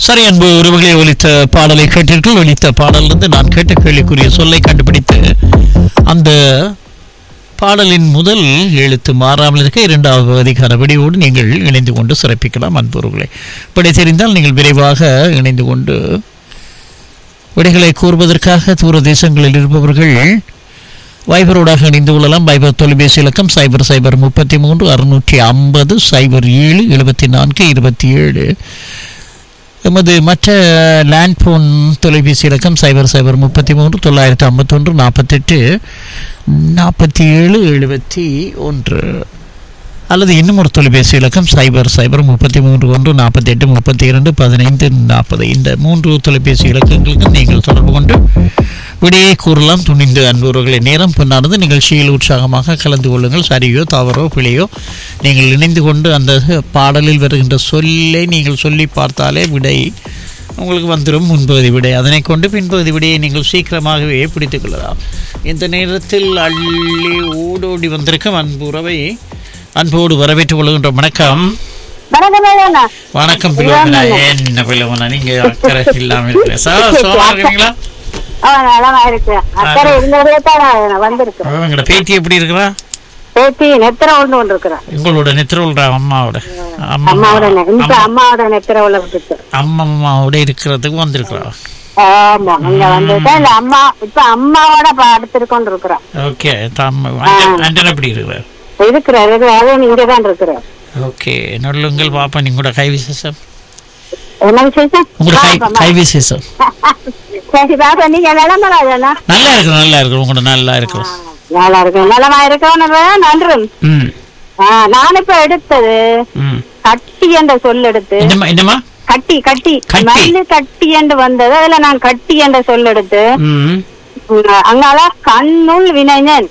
சரி அன்பு உறவுகளை ஒலித்த பாடலை கேட்டீர்கள் ஒலித்த பாடலிருந்து நான் கேட்ட கேள்விக்குரிய சொல்லை கண்டுபிடித்து அந்த பாடலின் முதல் எழுத்து மாறாமல் இருக்க இரண்டாவது அதிகார விடியோடு நீங்கள் இணைந்து கொண்டு சிறப்பிக்கலாம் அன்புறவுகளை விடை தெரிந்தால் நீங்கள் விரைவாக இணைந்து கொண்டு விடைகளை கூறுவதற்காக தூர தேசங்களில் இருப்பவர்கள் வைபரோடாக இணைந்து கொள்ளலாம் வைபர் தொலைபேசி இலக்கம் சைபர் சைபர் முப்பத்தி மூன்று அறுநூற்றி ஐம்பது சைபர் ஏழு எழுபத்தி நான்கு இருபத்தி ஏழு எமது மற்ற லேண்ட் ஃபோன் தொலைபேசி இலக்கம் சைபர் சைபர் முப்பத்தி மூன்று தொள்ளாயிரத்தி ஐம்பத்தொன்று நாற்பத்தெட்டு நாற்பத்தி ஏழு எழுபத்தி ஒன்று அல்லது இன்னும் ஒரு தொலைபேசி இலக்கம் சைபர் சைபர் முப்பத்தி மூன்று ஒன்று நாற்பத்தி எட்டு முப்பத்தி இரண்டு பதினைந்து நாற்பது இந்த மூன்று தொலைபேசி இலக்கங்களுக்கு நீங்கள் தொடர்பு கொண்டு விடையை கூறலாம் துணிந்து அன்புறவர்களை நேரம் பொன்னானது நிகழ்ச்சியில் உற்சாகமாக கலந்து கொள்ளுங்கள் சரியோ தவறோ பிழையோ நீங்கள் இணைந்து கொண்டு அந்த பாடலில் வருகின்ற சொல்லை நீங்கள் சொல்லி பார்த்தாலே விடை உங்களுக்கு வந்துடும் முன்பகுதி விடை அதனை கொண்டு பின்பகுதி விடையை நீங்கள் சீக்கிரமாகவே பிடித்துக் கொள்ளலாம் இந்த நேரத்தில் அள்ளி ஓடோடி வந்திருக்கும் அன்பு உறவை அன்போடு வரவேற்றுக் கொள்கின்ற வணக்கம் வணக்கம் ஐயா வணக்கம் பிள்ளைங்களா என்ன பிள்ளைங்களா நீங்க அக்கறை இல்லாம இருக்கிற சார் சோமா இருக்கிறீங்களா அவன் நலமா இருக்கு அக்கறை இருந்ததே தான் நான் வந்திருக்கிறேன் உங்களோட பேத்தி எப்படி இருக்கிறா பேத்தி நெத்திர ஒன்று கொண்டு இருக்கிறேன் உங்களோட நெத்திரோட அம்மாவோட அம்மா அம்மாவோட நெ- இந்த அம்மாவோட நெத்திர உள்ள விட்டுச்சு அம்மா அம்மாவோட இருக்கிறதுக்கு வந்திருக்கிறா ஆமா இங்க வந்துட்டு இல்ல அம்மா இப்ப அம்மாவோட படுத்துட்டு கொண்டு இருக்கிறோம் ஓகே அண்டன் எப்படி இருக்கிறார் இருக்கிறார் இருக்கிறார் அதுவும் இங்க தான் இருக்கிறார் ஓகே நல்லுங்கள் பாப்பா நீங்க கூட கை விசேஷம் என்ன விசேஷம் உங்களோட கை பாப்போமா. கை விசேஷம் சரி பாப்பா நீங்க நிலமலா நல்லா இருக்கு நல்லா இருக்கு உங்களோட நல்லா இருக்கு நல்லா இருக்கு நலமா இருக்கவனு நன்று ம் ஆ, நான் இப்ப எடுத்தது ம் கட்டி என்ற சொல் எடுத்து என்னம்மா என்னம்மா கட்டி கட்டி கட்டி. மல்லு கட்டி என்று வந்தது அதுல நான் கட்டி என்ற சொல் எடுத்து ம் உம், அங்கால கண்ணுள் வினைஞன்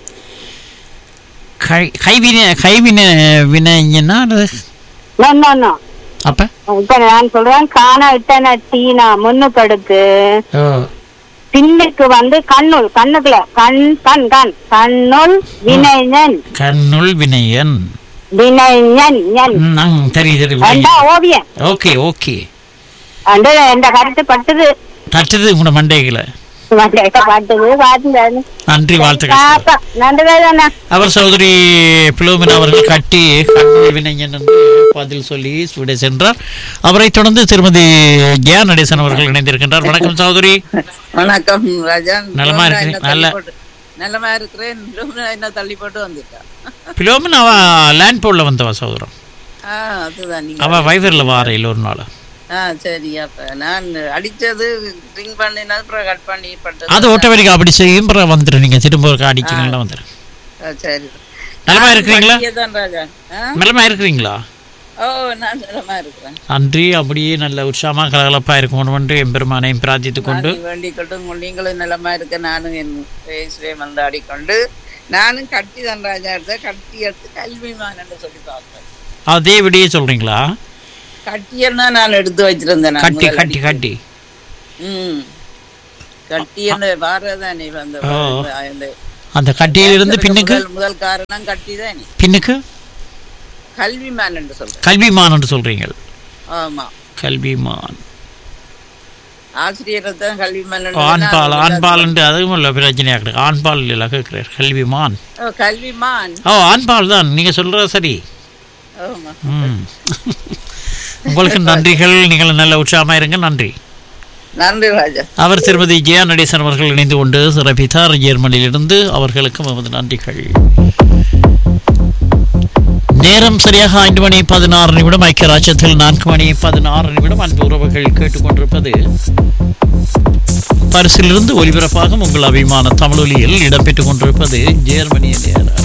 கை கைவின கைவின வினைங்கன்னா அது நோ, நோ, நோ. அப்ப இப்ப நான் சொல்றேன் காண இட்டன டீனா முன்னுக்கு அடுத்து ஓ பின்னுக்கு வந்து கண்ணுள் கண்ணுக்குள்ள கண் கண் கண் கண்ணுள் வினைஞன் கண்ணுள் வினையன் வினைஞன் ஞன் ம், ஆ, சரி சரி ரெண்டா ஓவியம் ஓகே ஓகே அந்த இந்த கருத்து பட்டுது தட்டுது உங்களோட மண்டைகளை மண்டையில பட்டுது பார்த்து நன்றி வாழ்த்துக்கள் பாப்பா நன்றி தானே அவர் சகோதரி பிலோமினா அவர்கள் கட்டி கண்ணுள் வினைஞன் என்று பதில் சொல்லி விடை சென்றார் அவரை தொடர்ந்து திருமதி ஜியா நடேசன் அவர்கள் இணைந்திருக்கின்றார் வணக்கம் சகோதரி வணக்கம் ராஜா நலமா லோம்னா இருக்கிறேன். என்ன தள்ளி நல்ல- போட்டு- நலமா இருக்கிறேன் லோம்னா என்ன தள்ளி போட்டு வந்துட்டா பிலோமினா அவ லேண்ட் போர்டில் வந்தவா சகோதரம் ஆ அதுதான் நீங்க அவ வைவரில் வார இல்லை ஒரு நாள் ஆ சரி அப்ப நான் அடிச்சது ட்ரிங்க் பண்ணினது அப்புறம் கட் பண்ணி பட்டது அது ஓட்டோமேட்டிக் அப்படி செய்யும் பிறகு வந்துடும் நீங்க திரும்ப ஒரு அடிச்சிங்கன்னா வந்துடும் ஆ, சரி நலமா இருக்கிறீங்களா தான் ராஜா ஆ? நலமா இருக்கிறீங்களா ஓ நான் நலமா இருக்கிறேன் நன்றி அப்படியே நல்ல உற்சாகமாக கலகலப்பாக இருக்கணும் என்று எம்பெருமானையும் பிரார்த்தித்துக் கொண்டு நான் வேண்டிக் கொண்டு நீங்களும் நலமா இருக்க நானும் என் பேசுவே வந்து ஆடிக்கொண்டு நானும் கட்டி தான் ராஜா எடுத்த கட்டி எடுத்து கல்விமான் என்று சொல்லி பார்த்தேன் அதே விடையே சொல்றீங்களா கட்டியன்னா நான் எடுத்து வச்சிருந்தேன் நான் கட்டி முதல் கட்டி கட்டி ம் கட்டி அந்த வாரதானே அந்த ஓ. அந்த அந்த கட்டியிலிருந்து பின்னுக்கு முதல் முதல் காரணம் கட்டி தானே பின்னுக்கு கல்விமான் என்று சொல்றேன் கல்விமான் என்று சொல்றீங்க ஆமா கல்விமான் ஆசிரியரை தான் கல்விமான் என்று ஆண்பால் நான் ஆண்பால் என்று அதுவும் இல்லை பிரச்சனையாக கிடையாது ஆண்பால் இல்லை கேட்கிறார் கல்விமான் ஓ, கல்விமான் ஓ ஆண்பால் தான் நீங்க சொல்றது சரி ஆமா ம் உங்களுக்கு நன்றிகள் நீங்கள் நல்ல உற்சாகமாக இருங்க நன்றி நன்றி ராஜா அவர் திருமதி ஜெயா நடேசன் அவர்கள் இணைந்து கொண்டு சிறப்பித்தார் ஜெர்மனியிலிருந்து அவர்களுக்கும் எமது நன்றிகள் நேரம் சரியாக ஐந்து மணி பதினாறு நிமிடம் ஐக்கிய ராஜ்யத்தில் நான்கு மணி பதினாறு நிமிடம் அன்பு உறவுகள் கேட்டுக்கொண்டிருப்பது பரிசிலிருந்து ஒலிபரப்பாகும் உங்கள் அபிமான தமிழொலியில் இடம்பெற்றுக் கொண்டிருப்பது ஜெர்மனிய நேரம்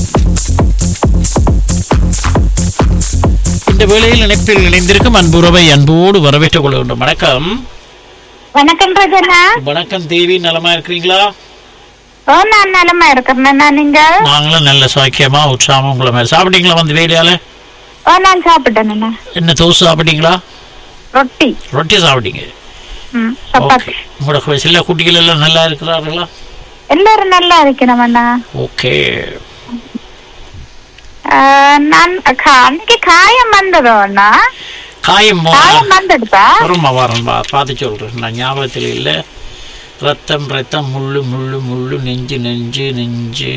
இந்த வேளையில் இணைப்பில் இணைந்திருக்கும் அன்புறவை அன்போடு வரவேற்றுக் கொள்கின்றோம் வணக்கம் வணக்கம் ரஜனா வணக்கம் தேவி நலமா இருக்கிறீங்களா ஓ நான் நலமா இருக்கிறேன் நீங்க நாங்களும் நல்ல சாக்கியமா உற்சாகமா உங்களை மாதிரி சாப்பிட்டீங்களா வந்து வேலையால ஓ நான் சாப்பிட்டேன் என்ன தோசை சாப்பிட்டீங்களா ரொட்டி ரொட்டி சாப்பிட்டீங்க ம் ஓகே உங்களோட சில குட்டிகள் எல்லாம் நல்லா இருக்கிறார்களா எல்லாரும் நல்லா இருக்கணும் அண்ணா ஓகே நான் கா- அன்னைக்கு காயம் வந்ததோ அண்ணா காயம் மோ- காயம் வந்துடுதா வருமா வரும் பார்த்து சொல்றேன் நான் ஞாபகத்தில் இல்லை ரத்தம் ரத்தம் முள்ளு முள்ளு முள்ளு நெஞ்சு நெஞ்சு நெஞ்சு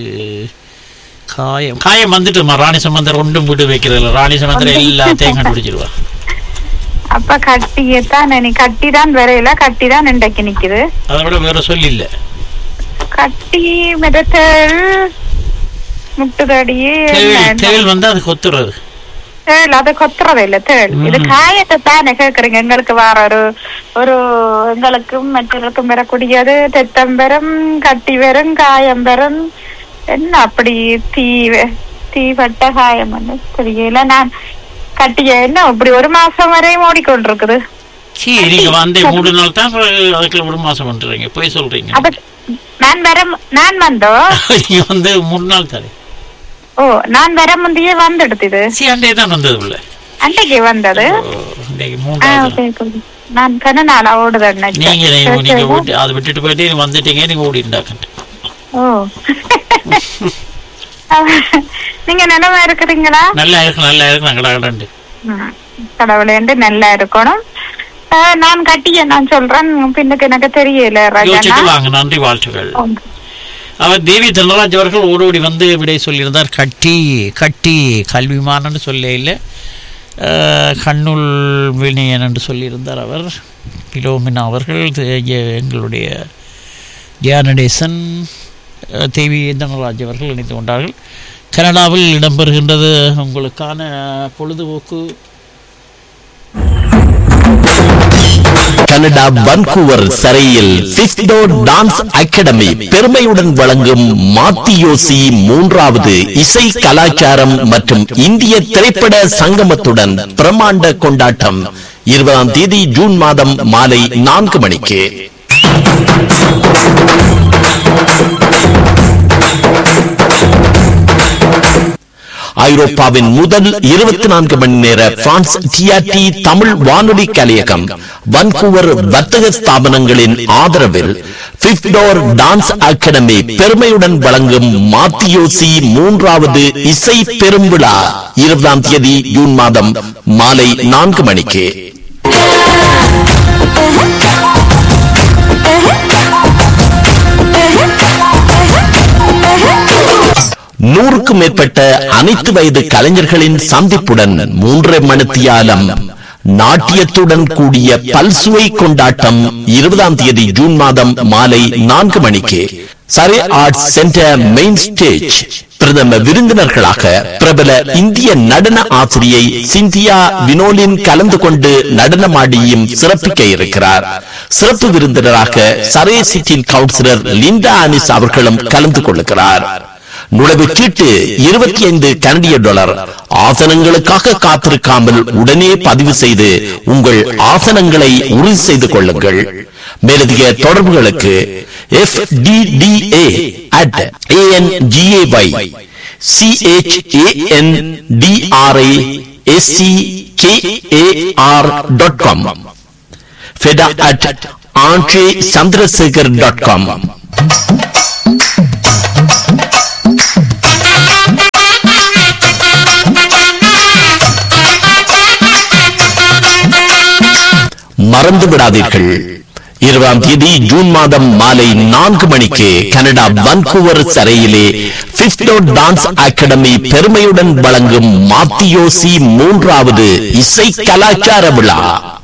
காயம் காயம் வந்துட்டுமா ராணி சம்பந்தர் ஒன்றும் விட்டு வைக்கிறதில்ல ராணி சம்பந்தர் எல்லாத்தையும் கண்டுபிடிச்சிருவா அப்ப கட்டியத்தான் நீ கட்டி தான் வரையில கட்டி தான் இன்றைக்கு நிக்குது அதை விட வேற சொல்லி இல்லை கட்டி மிதத்தல் முட்டுதடியே தேவில் தேவில் வந்து அது கொத்துறது தேள் அது கொத்துறது இல்ல தேள் இது காயத்தை தானே கேக்குறீங்க எங்களுக்கு வேற ஒரு ஒரு எங்களுக்கும் மற்றவருக்கும் வரக்கூடியது தெத்தம் பெறும் கட்டி வரும் காயம் பெறும் என்ன அப்படி தீ தீப்பட்ட காயம் வந்து தெரியல நான் கட்டிய என்ன இப்படி ஒரு மாசம் வரையும் ஓடிக்கொண்டிருக்குது சீ நீங்க வந்து மூணு நாள் தான் அதுக்குள்ள ஒரு மாசம் பண்றீங்க போய் சொல்றீங்க அப்ப நான் வர நான் வந்தோ நீங்க வந்து மூணு நாள் தானே ஓ நான் வர முந்தையே வந்துடுது இது சீ அண்டே தான் வந்தது உள்ள அன்றைக்கு வந்தது இன்னைக்கு ஆ, மூன்றாவது okay, okay. நான் கண்ண நாளா ஓடுதேன் நீங்க நீங்க நீங்க ஓடி அதை விட்டுட்டு போயிட்டு நீங்க வந்துட்டீங்க நீங்க ஓடிண்டாக்கன்ட்டு ஓ நீங்க நிலமா இருக்கிறீங்களா நல்லா இருக்கு நல்லா இருக்கு நாங்கள் கடண்டு ம். கடவுளேண்டு நல்லா இருக்கணும் ஆ, நான் கட்டிய நான் சொல்றேன் பின்னுக்கு எனக்கு தெரியல ராஜாண்ணா யோசிச்சுட்டு வாங்க நன்றி வாழ்த்துக்கள் அவர் தேவி தனராஜ் அவர்கள் ஓடோடி வந்து விடை சொல்லியிருந்தார் கட்டி கட்டி கல்விமானன்னு சொல்ல இல்லை கண்ணுள் வினயன் என்று சொல்லியிருந்தார் அவர் பிலோமினா அவர்கள் தே- எ- எங்களுடைய தியானடேசன் அஹ், தேவி தனராஜ் அவர்கள் இணைந்து கொண்டார்கள் கனடாவில் இடம்பெறுகின்றது உங்களுக்கான பொழுதுபோக்கு கனடா வன்கூவர் சரையில் பிஸ்டோ டான்ஸ் அகாடமி பெருமையுடன் வழங்கும் மாத்தியோசி மூன்றாவது இசை கலாச்சாரம் மற்றும் இந்திய திரைப்பட சங்கமத்துடன் பிரமாண்ட கொண்டாட்டம் இருபதாம் தேதி ஜூன் மாதம் மாலை நான்கு மணிக்கு ஐரோப்பாவின் முதல் இருபத்தி நான்கு மணி நேர பிரான்ஸ் டிஆர்டி தமிழ் வானொலி கலையகம் வன்கூவர் வர்த்தக ஸ்தாபனங்களின் ஆதரவில் பிப்டோர் டான்ஸ் அகாடமி பெருமையுடன் வழங்கும் மாத்தியோசி மூன்றாவது இசை பெரும்விழா இருபதாம் தேதி ஜூன் மாதம் மாலை நான்கு மணிக்கு நூறுக்கும் மேற்பட்ட அனைத்து வயது கலைஞர்களின் சந்திப்புடன் மூன்றரை மணித்தியாலம் நாட்டியத்துடன் கூடிய பல்சுவை கொண்டாட்டம் இருபதாம் தேதி ஜூன் மாதம் மாலை நான்கு மணிக்கு Surrey arts centre main stage பிரதம விருந்தினர்களாக பிரபல இந்திய நடன ஆசிரியை சிந்தியா வினோலின் கலந்து கொண்டு நடனமாடியும் சிறப்பிக்க இருக்கிறார் சிறப்பு விருந்தினராக சரே சிட்டின் கவுன்சிலர் லிண்டா அனிஸ் அவர்களும் கலந்து கொள்ளுகிறார் நுழைவு சீட்டு இருபத்தி ஐந்து கனடிய டாலர் ஆசனங்களுக்காக காத்திருக்காமல் உடனே பதிவு செய்து உங்கள் ஆசனங்களை உறுதி செய்து கொள்ளுங்கள் மேலதிக தொடர்புகளுக்கு F D D A at A N G A Y C H A N D R I S C K A R dot com feda at Andre Chandrasekar dot com மறந்து விடாதீர்கள் இருபதாம் தேதி ஜூன் மாதம் மாலை நான்கு மணிக்கு கனடா வன்கூவர் சரையிலே பிப்டோ டான்ஸ் அகாடமி பெருமையுடன் வழங்கும் மாத்தியோசி மூன்றாவது இசை கலாச்சார விழா